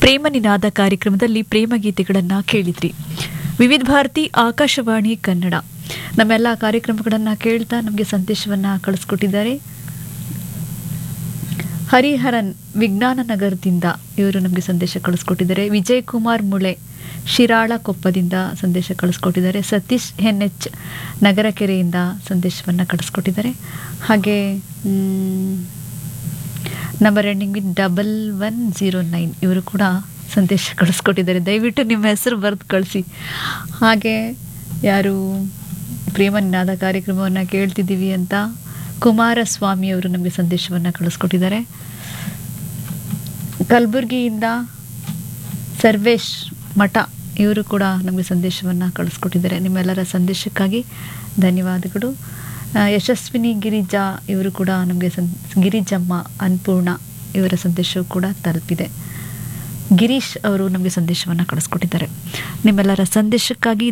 ಪ್ರೇಮ ನಿನಾದ ಕಾರ್ಯಕ್ರಮದಲ್ಲಿ ಪ್ರೇಮ ಗೀತೆಗಳನ್ನು ಕೇಳಿದ್ರಿ ವಿವಿಧ ಭಾರತಿ ಆಕಾಶವಾಣಿ ಕನ್ನಡ ನಮ್ಮೆಲ್ಲ ಕಾರ್ಯಕ್ರಮಗಳನ್ನು ಕೇಳ್ತಾ ನಮಗೆ ಸಂದೇಶವನ್ನು ಕಳಿಸ್ಕೊಟ್ಟಿದ್ದಾರೆ ಹರಿಹರನ್ ವಿಜ್ಞಾನ ನಗರದಿಂದ ಇವರು ನಮಗೆ ಸಂದೇಶ ಕಳಿಸ್ಕೊಟ್ಟಿದ್ದಾರೆ ವಿಜಯ್ ಕುಮಾರ್ ಮುಳೆ ಶಿರಾಳ ಕೊಪ್ಪದಿಂದ ಸಂದೇಶ ಕಳಿಸ್ಕೊಟ್ಟಿದ್ದಾರೆ ಸತೀಶ್ ಎನ್ ಎಚ್ ನಗರಕೆರೆಯಿಂದ ಸಂದೇಶವನ್ನು ಕಳಿಸ್ಕೊಟ್ಟಿದ್ದಾರೆ ಹಾಗೆ number ending with double one zero nine ಇವರು ಕೂಡ ಸಂದೇಶ ಕಳಿಸ್ಕೊಟ್ಟಿದ್ದಾರೆ ದಯವಿಟ್ಟು ನಿಮ್ಮ ಹೆಸರು ಬರೆದು ಕಳಿಸಿ ಹಾಗೆ ಯಾರು ಪ್ರೇಮ ನಿನಾದ ಕಾರ್ಯಕ್ರಮವನ್ನು ಕೇಳ್ತಿದ್ದೀವಿ ಅಂತ ಕುಮಾರಸ್ವಾಮಿ ಅವರು ನಮಗೆ ಸಂದೇಶವನ್ನು ಕಳಿಸ್ಕೊಟ್ಟಿದ್ದಾರೆ ಕಲಬುರಗಿಯಿಂದ ಸರ್ವೇಶ್ ಮಠ ಇವರು ಕೂಡ ನಮಗೆ ಸಂದೇಶವನ್ನು ಕಳಿಸ್ಕೊಟ್ಟಿದ್ದಾರೆ ನಿಮ್ಮೆಲ್ಲರ ಸಂದೇಶಕ್ಕಾಗಿ ಧನ್ಯವಾದಗಳು ಆ, ಯಶಸ್ವಿನಿ ಗಿರಿಜಾ ಇವರು ಕೂಡ ನಮಗೆ ಸಂ ಗಿರಿಜಮ್ಮ ಅನ್ಪೂರ್ಣ ಇವರ ಸಂದೇಶವು ಕೂಡ ತಲುಪಿದೆ ಗಿರೀಶ್ ಅವರು ನಮಗೆ ಸಂದೇಶವನ್ನು ಕಳಿಸ್ಕೊಟ್ಟಿದ್ದಾರೆ ನಿಮ್ಮೆಲ್ಲರ ಸಂದೇಶಕ್ಕಾಗಿ